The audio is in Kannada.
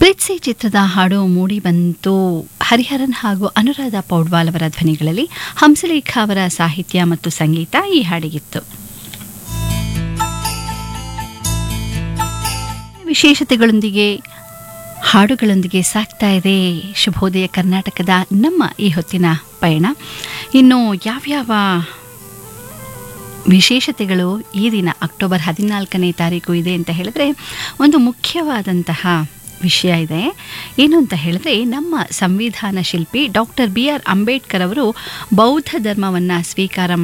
ಪ್ರೀತ್ಸಿ ಚಿತ್ರದ ಹಾಡು ಮೂಡಿ ಬಂತು ಹರಿಹರನ್ ಹಾಗೂ ಅನುರಾಧ ಪೌಡ್ವಾಲ್ ಅವರ ಧ್ವನಿಗಳಲ್ಲಿ ಹಂಸಲೇಖ ಅವರ ಸಾಹಿತ್ಯ ಮತ್ತು ಸಂಗೀತ ಈ ಹಾಡಿಗಿತ್ತು ವಿಶೇಷತೆಗಳೊಂದಿಗೆ ಹಾಡುಗಳೊಂದಿಗೆ ಸಾಕ್ತಾ ಇದೆ ಶುಭೋದಯ ಕರ್ನಾಟಕದ ನಮ್ಮ ಈ ಹೊತ್ತಿನ ಪಯಣ ಇನ್ನು ಯಾವ್ಯಾವ ವಿಶೇಷತೆಗಳು ಈ ದಿನ ಅಕ್ಟೋಬರ್ ಹದಿನಾಲ್ಕನೇ ತಾರೀಕು ಇದೆ ಅಂತ ಹೇಳಿದ್ರೆ ಒಂದು ಮುಖ್ಯವಾದಂತಹ ವಿಷಯ ಇದೆ ಏನು ಅಂತ ಹೇಳಿದ್ರೆ ನಮ್ಮ ಸಂವಿಧಾನ ಶಿಲ್ಪಿ ಡಾಕ್ಟರ್ ಬಿ ಆರ್ ಅಂಬೇಡ್ಕರ್ ಅವರು ಬೌದ್ಧ ಧರ್ಮವನ್ನು ಸ್ವೀಕಾರ